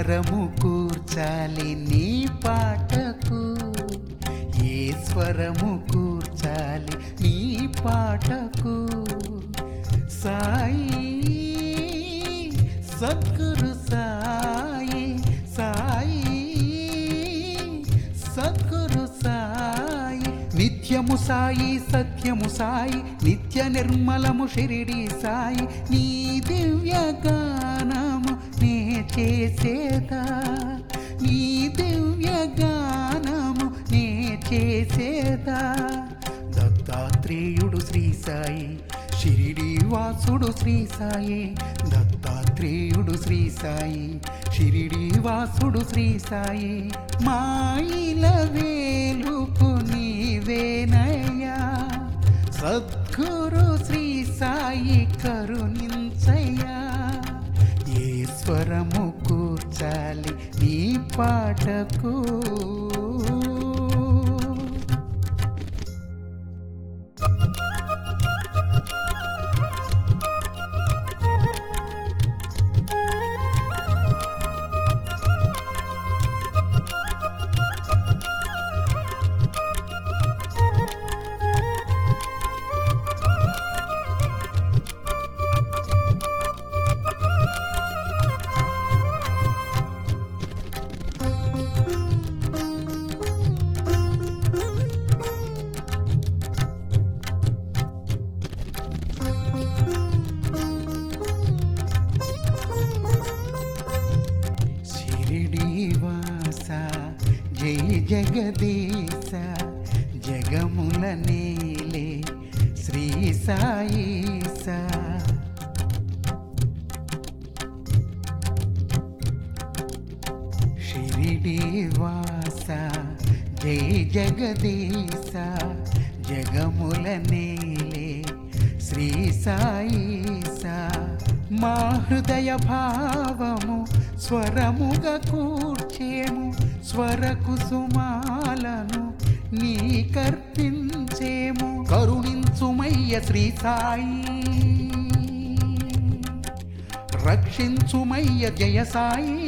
స్వరము కూర్చాలి నీ పాటకు ఏ స్వరము కూర్చాలి నీ పాటకు సాయి సద్గురు సాయి సాయి సద్గురు సాయి నిత్యము సాయి సత్యము సాయి నిత్య నిర్మలము షిరిడి సాయి నీ దివ్య గానము నే చేసేదా నీ దివ్య గానము నే చేసేదా దత్తాత్రేయుడు శ్రీ సాయి షిరిడి వాసుడు శ్రీ సాయి దత్తాత్రేయుడు శ్రీ సాయి షిరిడి వాసుడు శ్రీ సాయి మాయిల వేలుపు నీవేనయ్యా సద్గురు శ్రీ సాయి కరుణించయ్యా ఏ స్వరము కూర్చాలి నీ పాటకు షిరిడి వాస జై జగదీశ జగముల నేలే శ్రీ సాయిసా షిరిడి వాస జై జగదీశ జగముల నేలే శ్రీ సాయిసా మా హృదయ భావము స్వరముగా కూర్చేము స్వర కుసుమాలను నీ కర్పించేము కరుణించుమయ్య శ్రీ సాయి రక్షించుమయ్య జయ సాయి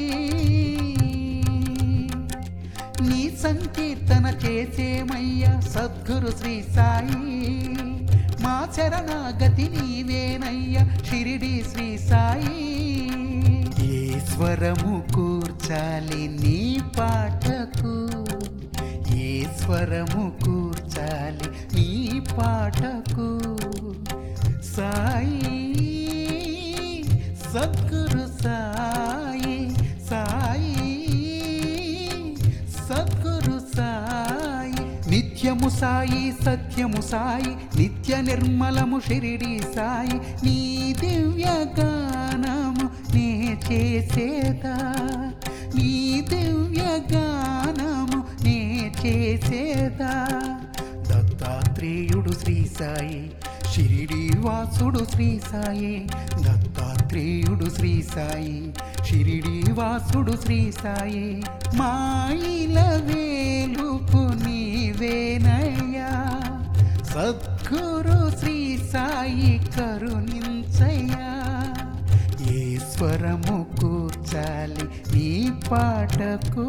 నీ సంకీర్తన చేసేమయ్య సద్గురు శ్రీ సాయి మా శరణాగతి నీవేనయ్య షిరిడి శ్రీ సాయి ఏ స్వరము కూర్చాలి నీ పాటకు ఏ స్వరము కూర్చాలి నీ పాటకు సాయి సద్గురు సాయి సాయి సద్గురు సాయి నిత్యము సాయి సత్యము సాయి నిత్య నిర్మలము షిరిడి సాయి నీ దివ్య గానము నే చేసేదా నీ దివ్య గానము నే చేసేదా దత్తాత్రేయుడు శ్రీ సాయి షిరిడి వాసుడు శ్రీ సాయి దత్తాత్రేయుడు శ్రీ సాయి షిరిడి వాసుడు శ్రీ సాయి మాయిల వేలుపు నీవేనయ్యా సద్గురు శ్రీ సాయి కరుణించయ్యా ఏ స్వరము కూర్చాలి నీ పాటకు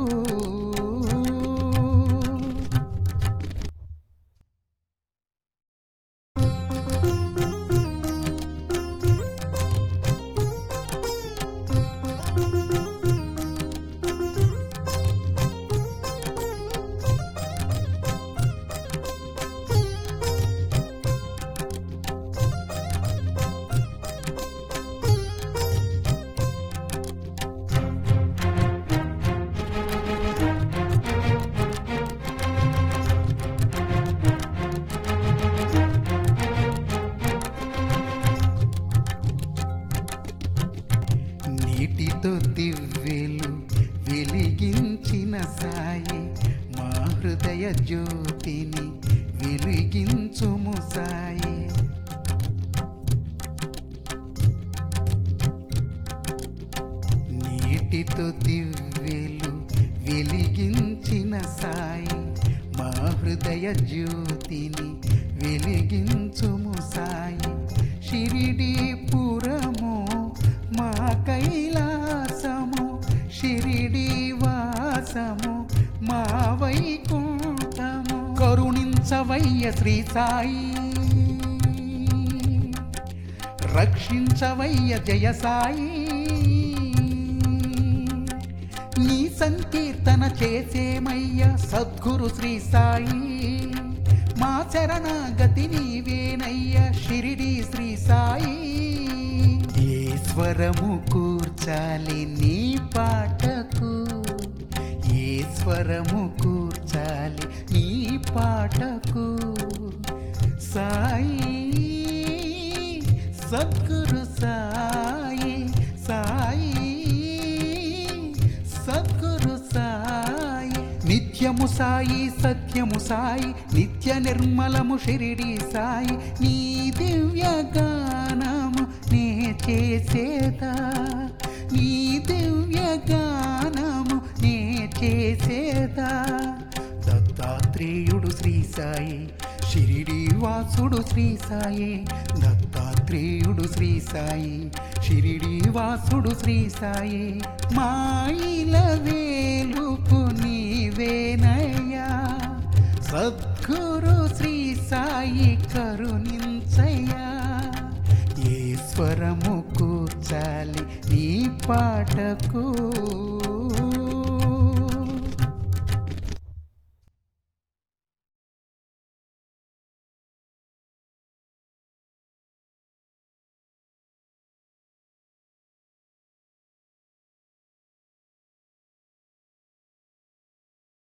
నీటితో దివ్వెలు వెలిగించిన సాయి మా హృదయ జ్యోతిని వెలిగించుము సాయి నీటితో దివ్వెలు వెలిగించిన సాయి మా హృదయ జ్యోతిని వెలిగించుము సాయి షిరిడి పురము మా కైలాసము షిరిడి రక్షించవయ్య శ్రీ సాయి రక్షించవయ్య జయ సాయి నీ సంకీర్తన చేసేమయ్య సద్గురు శ్రీ సాయి మా శరణాగతి నీవేనయ్య షిరిడి శ్రీ సాయి ఈశ్వరము కూర్చాలి నీ పాటకు ఈశ్వరము కూర్చాలి నీ పాటకు సాయి సద్గురు సాయి సాయి సద్గురు సాయి నిత్యము సాయి సత్యము సాయి నిత్య నిర్మలము షిరిడి సాయి నీ దివ్య గానము నే చేసేదా నీ దివ్య గానము నే చేసేదా దత్తాత్రేయుడు శ్రీ సాయి షిరిడి వాసుడు శ్రీ సాయి దత్తాత్రేయుడు శ్రీ సాయి షిరిడి వాసుడు శ్రీ సాయి మాయిల వేలుపు నీవేనయ్యా సద్గురు శ్రీ సాయి కరుణించయ్యా ఈశ్వరము కూర్చాలి నీ పాటకు